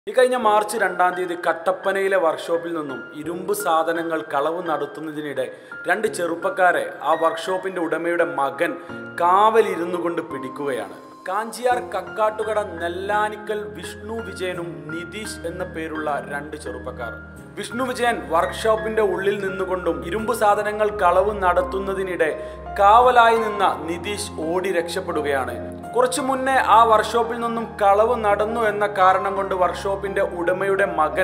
ഇക്കഴിഞ്ഞ മാർച്ച് രണ്ടാം തീയതി കട്ടപ്പനയിലെ വർക്ക്ഷോപ്പിൽ നിന്നും ഇരുമ്പ് സാധനങ്ങൾ കളവ് നടത്തുന്നതിനിടെ രണ്ട് ചെറുപ്പക്കാരെ ആ വർക്ക്ഷോപ്പിന്റെ ഉടമയുടെ മകൻ കാവലിരുന്നു കൊണ്ട് പിടിക്കുകയാണ് കാഞ്ചിയാർ കക്കാട്ടുകട നെല്ലാനിക്കൽ വിഷ്ണു വിജയനും നിതീഷ് എന്ന പേരുള്ള രണ്ട് ചെറുപ്പക്കാർ വിഷ്ണു വിജയൻ വർക്ക്ഷോപ്പിന്റെ ഉള്ളിൽ നിന്നുകൊണ്ടും ഇരുമ്പ് സാധനങ്ങൾ കളവ് നടത്തുന്നതിനിടെ കാവലായി നിന്ന നിതീഷ് ഓടി രക്ഷപ്പെടുകയാണ് കുറച്ചു മുന്നേ ആ വർക്ക്ഷോപ്പിൽ നിന്നും കളവ് നടന്നു എന്ന കാരണം കൊണ്ട് വർക്ക്ഷോപ്പിന്റെ ഉടമയുടെ മകൻ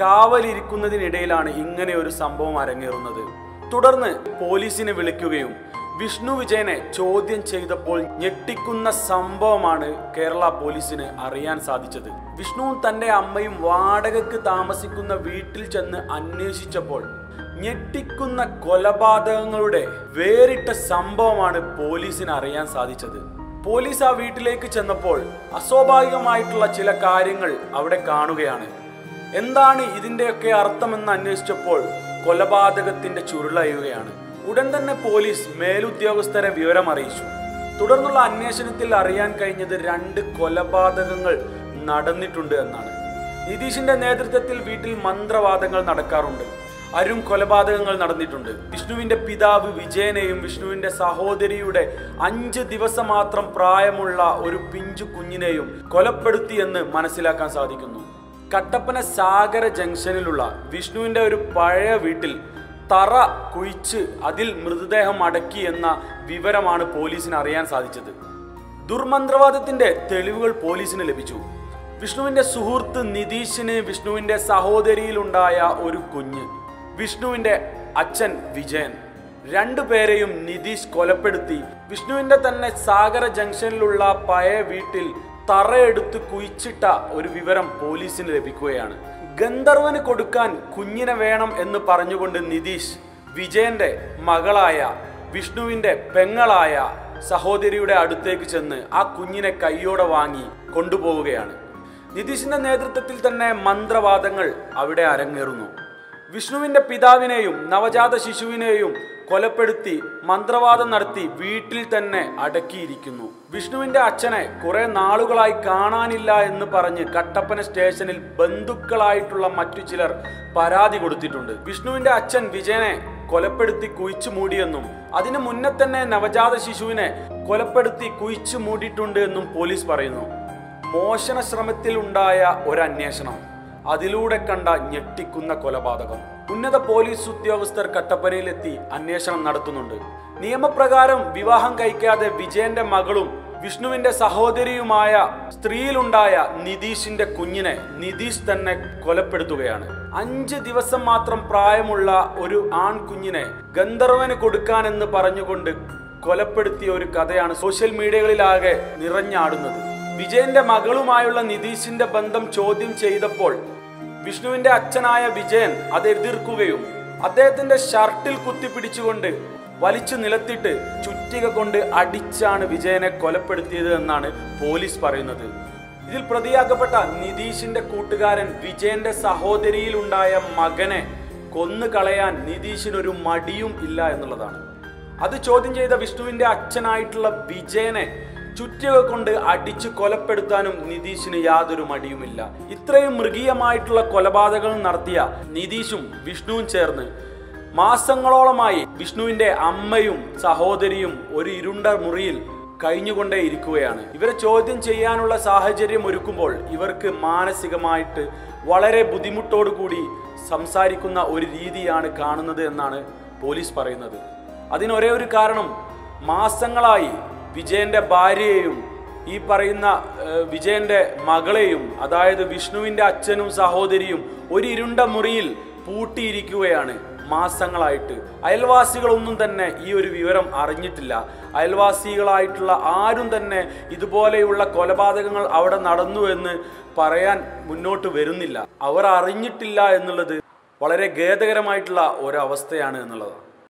കാവലിരിക്കുന്നതിനിടയിലാണ് ഇങ്ങനെ ഒരു സംഭവം അരങ്ങേറുന്നത് തുടർന്ന് പോലീസിനെ വിളിക്കുകയും വിഷ്ണു വിജയനെ ചോദ്യം ചെയ്തപ്പോൾ ഞെട്ടിക്കുന്ന സംഭവമാണ് കേരള പോലീസിന് അറിയാൻ സാധിച്ചത് വിഷ്ണുവും തന്റെ അമ്മയും വാടകയ്ക്ക് താമസിക്കുന്ന വീട്ടിൽ ചെന്ന് അന്വേഷിച്ചപ്പോൾ ഞെട്ടിക്കുന്ന കൊലപാതകങ്ങളുടെ വേറിട്ട സംഭവമാണ് പോലീസിന് അറിയാൻ സാധിച്ചത് പോലീസ് ആ വീട്ടിലേക്ക് ചെന്നപ്പോൾ അസ്വാഭാവികമായിട്ടുള്ള ചില കാര്യങ്ങൾ അവിടെ കാണുകയാണ് എന്താണ് ഇതിന്റെയൊക്കെ അർത്ഥമെന്ന് അന്വേഷിച്ചപ്പോൾ കൊലപാതകത്തിന്റെ ചുരുളയുകയാണ് ഉടൻ തന്നെ പോലീസ് മേലുദ്യോഗസ്ഥരെ വിവരം അറിയിച്ചു തുടർന്നുള്ള അന്വേഷണത്തിൽ അറിയാൻ കഴിഞ്ഞത് രണ്ട് കൊലപാതകങ്ങൾ നടന്നിട്ടുണ്ട് എന്നാണ് നിതീഷിന്റെ നേതൃത്വത്തിൽ വീട്ടിൽ മന്ത്രവാദങ്ങൾ നടക്കാറുണ്ട് അരും കൊലപാതകങ്ങൾ നടന്നിട്ടുണ്ട് വിഷ്ണുവിന്റെ പിതാവ് വിജയനെയും വിഷ്ണുവിന്റെ സഹോദരിയുടെ അഞ്ച് ദിവസം മാത്രം പ്രായമുള്ള ഒരു പിഞ്ചു കുഞ്ഞിനെയും കൊലപ്പെടുത്തിയെന്ന് മനസ്സിലാക്കാൻ സാധിക്കുന്നു കട്ടപ്പന സാഗര ജംഗ്ഷനിലുള്ള വിഷ്ണുവിന്റെ ഒരു പഴയ വീട്ടിൽ തറ കുഴിച്ച് അതിൽ മൃതദേഹം അടക്കി എന്ന വിവരമാണ് പോലീസിന് അറിയാൻ സാധിച്ചത് ദുർമന്ത്രവാദത്തിന്റെ തെളിവുകൾ പോലീസിന് ലഭിച്ചു വിഷ്ണുവിന്റെ സുഹൃത്ത് നിതീഷിന് വിഷ്ണുവിന്റെ സഹോദരിയിലുണ്ടായ ഒരു കുഞ്ഞ് വിഷ്ണുവിന്റെ അച്ഛൻ വിജയൻ രണ്ടുപേരെയും നിതീഷ് കൊലപ്പെടുത്തി വിഷ്ണുവിന്റെ തന്നെ സാഗര ജംഗ്ഷനിലുള്ള പഴയ വീട്ടിൽ തറയെടുത്ത് കുഴിച്ചിട്ട ഒരു വിവരം പോലീസിന് ലഭിക്കുകയാണ് ഗന്ധർവന് കൊടുക്കാൻ കുഞ്ഞിനെ വേണം എന്ന് പറഞ്ഞുകൊണ്ട് നിതീഷ് വിജയന്റെ മകളായ വിഷ്ണുവിന്റെ പെങ്ങളായ സഹോദരിയുടെ അടുത്തേക്ക് ചെന്ന് ആ കുഞ്ഞിനെ കൈയോടെ വാങ്ങി കൊണ്ടുപോവുകയാണ് നിതീഷിന്റെ നേതൃത്വത്തിൽ തന്നെ മന്ത്രവാദങ്ങൾ അവിടെ അരങ്ങേറുന്നു വിഷ്ണുവിന്റെ പിതാവിനെയും നവജാത ശിശുവിനെയും കൊലപ്പെടുത്തി മന്ത്രവാദം നടത്തി വീട്ടിൽ തന്നെ അടക്കിയിരിക്കുന്നു വിഷ്ണുവിന്റെ അച്ഛനെ കുറെ നാളുകളായി കാണാനില്ല എന്ന് പറഞ്ഞ് കട്ടപ്പന സ്റ്റേഷനിൽ ബന്ധുക്കളായിട്ടുള്ള മറ്റു ചിലർ പരാതി കൊടുത്തിട്ടുണ്ട് വിഷ്ണുവിന്റെ അച്ഛൻ വിജയനെ കൊലപ്പെടുത്തി കുഴിച്ചു മൂടിയെന്നും അതിനു മുന്നേ തന്നെ നവജാത ശിശുവിനെ കൊലപ്പെടുത്തി കുഴിച്ചു മൂടിയിട്ടുണ്ട് എന്നും പോലീസ് പറയുന്നു മോഷണ ശ്രമത്തിൽ ഉണ്ടായ ഒരു അന്വേഷണം അതിലൂടെ കണ്ട ഞെട്ടിക്കുന്ന കൊലപാതകം ഉന്നത പോലീസ് ഉദ്യോഗസ്ഥർ കട്ടപ്പനയിലെത്തി അന്വേഷണം നടത്തുന്നുണ്ട് നിയമപ്രകാരം വിവാഹം കഴിക്കാതെ വിജയന്റെ മകളും വിഷ്ണുവിന്റെ സഹോദരിയുമായ സ്ത്രീയിലുണ്ടായ നിതീഷിന്റെ കുഞ്ഞിനെ നിതീഷ് തന്നെ കൊലപ്പെടുത്തുകയാണ് അഞ്ച് ദിവസം മാത്രം പ്രായമുള്ള ഒരു ആൺകുഞ്ഞിനെ ഗന്ധർവന് കൊടുക്കാനെന്ന് പറഞ്ഞുകൊണ്ട് കൊലപ്പെടുത്തിയ ഒരു കഥയാണ് സോഷ്യൽ മീഡിയകളിലാകെ നിറഞ്ഞാടുന്നത് വിജയന്റെ മകളുമായുള്ള നിതീഷിന്റെ ബന്ധം ചോദ്യം ചെയ്തപ്പോൾ വിഷ്ണുവിന്റെ അച്ഛനായ വിജയൻ അത് എതിർക്കുകയും അദ്ദേഹത്തിന്റെ ഷർട്ടിൽ കുത്തിപ്പിടിച്ചുകൊണ്ട് വലിച്ചു നിലത്തിട്ട് ചുറ്റിക കൊണ്ട് അടിച്ചാണ് വിജയനെ കൊലപ്പെടുത്തിയത് എന്നാണ് പോലീസ് പറയുന്നത് ഇതിൽ പ്രതിയാക്കപ്പെട്ട നിതീഷിന്റെ കൂട്ടുകാരൻ വിജയന്റെ സഹോദരിയിലുണ്ടായ മകനെ കൊന്നു കളയാൻ നിതീഷിനൊരു മടിയും ഇല്ല എന്നുള്ളതാണ് അത് ചോദ്യം ചെയ്ത വിഷ്ണുവിന്റെ അച്ഛനായിട്ടുള്ള വിജയനെ ചുറ്റിക കൊണ്ട് അടിച്ചു കൊലപ്പെടുത്താനും നിതീഷിന് യാതൊരു മടിയുമില്ല ഇത്രയും മൃഗീയമായിട്ടുള്ള കൊലപാതകങ്ങൾ നടത്തിയ നിതീഷും വിഷ്ണുവും ചേർന്ന് മാസങ്ങളോളമായി വിഷ്ണുവിന്റെ അമ്മയും സഹോദരിയും ഒരു ഇരുണ്ട മുറിയിൽ കഴിഞ്ഞുകൊണ്ടേ ഇരിക്കുകയാണ് ഇവരെ ചോദ്യം ചെയ്യാനുള്ള സാഹചര്യം ഒരുക്കുമ്പോൾ ഇവർക്ക് മാനസികമായിട്ട് വളരെ ബുദ്ധിമുട്ടോടു കൂടി സംസാരിക്കുന്ന ഒരു രീതിയാണ് കാണുന്നത് എന്നാണ് പോലീസ് പറയുന്നത് അതിനൊരേ ഒരു കാരണം മാസങ്ങളായി വിജയന്റെ ഭാര്യയെയും ഈ പറയുന്ന ഏഹ്, വിജയന്റെ മകളെയും അതായത് വിഷ്ണുവിന്റെ അച്ഛനും സഹോദരിയും ഒരു ഇരുണ്ട മുറിയിൽ പൂട്ടിയിരിക്കുകയാണ് മാസങ്ങളായിട്ട് അയൽവാസികളൊന്നും തന്നെ ഈ ഒരു വിവരം അറിഞ്ഞിട്ടില്ല അയൽവാസികളായിട്ടുള്ള ആരും തന്നെ ഇതുപോലെയുള്ള കൊലപാതകങ്ങൾ അവിടെ നടന്നു എന്ന് പറയാൻ മുന്നോട്ട് വരുന്നില്ല അവർ അറിഞ്ഞിട്ടില്ല എന്നുള്ളത് വളരെ ഖേദകരമായിട്ടുള്ള ഒരവസ്ഥയാണ് എന്നുള്ളതാണ്